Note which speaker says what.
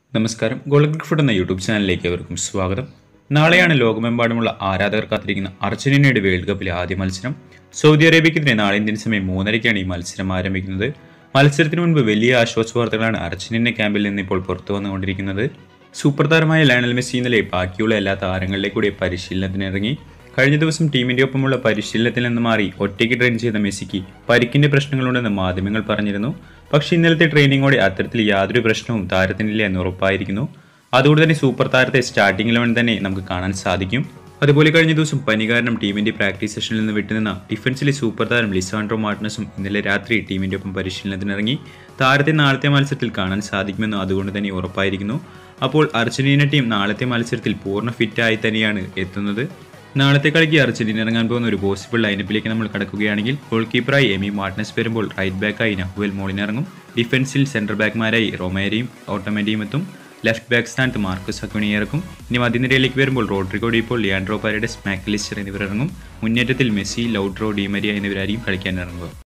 Speaker 1: നമസ്കാരം gold food എന്ന YouTube ചാനലിലേക്ക് അവർക്കും സ്വാഗതം നാളെയാണ് ലോകമെമ്പാടുമുള്ള ആരാധകർ കാത്തിരിക്കുന്ന അർജന്റീനയുടെ വേൾഡ് കപ്പിലെ ആദ്യ മത്സരം സൗദി അറേബ്യക്കെതിരെ നാളെ ഇന്ത്യൻ സമയം മൂന്നരയ്ക്കാണ് ഈ മത്സരം ആരംഭിക്കുന്നത് മത്സരത്തിന് മുൻപ് വലിയ ആശ്വാസ വാർത്തകളാണ് അർജന്റീന ക്യാമ്പിൽ നിന്ന് ഇപ്പോൾ പുറത്തു വന്നുകൊണ്ടിരിക്കുന്നത് സൂപ്പർ താരമായ ലയണൽ മെസ്സി ഇന്നലെ ബാക്കിയുള്ള എല്ലാ താരങ്ങളിലെ കൂടി പരിശീലനത്തിനിറങ്ങി കഴിഞ്ഞ ദിവസം ടീമിന്റെ ഒപ്പമുള്ള പരിശീലനത്തിൽ നിന്ന് മാറി ഒറ്റയ്ക്ക് ട്രെയിൻ ചെയ്ത മെസ്സിക്ക് പരിക്കിന്റെ പ്രശ്നങ്ങളുണ്ടെന്ന് മാധ്യമങ്ങൾ പറഞ്ഞിരുന്നു പക്ഷേ ഇന്നലത്തെ ട്രെയിനിങ്ങോടെ അത്തരത്തിൽ യാതൊരു പ്രശ്നവും താരത്തിനില്ല എന്ന് ഉറപ്പായിരിക്കുന്നു അതുകൊണ്ട് തന്നെ സൂപ്പർ താരത്തെ സ്റ്റാർട്ടിംഗ് ഇലവൻ തന്നെ നമുക്ക് കാണാൻ സാധിക്കും അതുപോലെ കഴിഞ്ഞ ദിവസം പനി കാരണം ടീമിന്റെ പ്രാക്ടീസ് സെഷനിൽ നിന്ന് വിട്ടുനിന്ന ഡിഫൻസിലെ സൂപ്പർ താരം ലിസാൻഡ്രോ മാർട്ടിനസും ഇന്നലെ രാത്രി ടീമിന്റെ ഒപ്പം പരിശീലനത്തിനിറങ്ങി താരത്തെ നാളത്തെ മത്സരത്തിൽ കാണാൻ സാധിക്കുമെന്ന് അതുകൊണ്ട് തന്നെ ഉറപ്പായിരിക്കുന്നു അപ്പോൾ അർജന്റീന ടീം നാളത്തെ മത്സരത്തിൽ പൂർണ്ണ ഫിറ്റായി തന്നെയാണ് എത്തുന്നത് നാളത്തെ കളിക്ക് അർജന്റീന ഇറങ്ങാൻ പോകുന്ന ഒരു പോസിബിൾ ലൈനപ്പിലേക്ക് നമ്മൾ കടക്കുകയാണെങ്കിൽ ഗോൾ കീപ്പറായി എമി മാർട്ടിനസ് വരുമ്പോൾ റൈറ്റ് ബാക്കായി നഹുവൽ മോളിൻ ഇറങ്ങും ഡിഫൻസിൽ സെൻട്രൽ ബാക്ക്മാരായി റൊമേരയും ഓട്ടോമാറ്റിയും എത്തും ലെഫ്റ്റ് ബാക്ക് സ്ഥാനത്ത് മാർക്കസ് അക്വിനി ഇറക്കും ഇനി മധ്യനിരയിലേക്ക് വരുമ്പോൾ റോഡ്രിഗോ ഇപ്പോൾ ലിയാൻഡ്രോ പാരഡസ് മാക്കലിസ്റ്റർ എന്നിവർ ഇറങ്ങും മുന്നേറ്റത്തിൽ മെസ്സി ലൗട്രോ ഡിമരിയ എന്നിവരായിരിക്കും കളിക്കാൻ ഇറങ്ങുക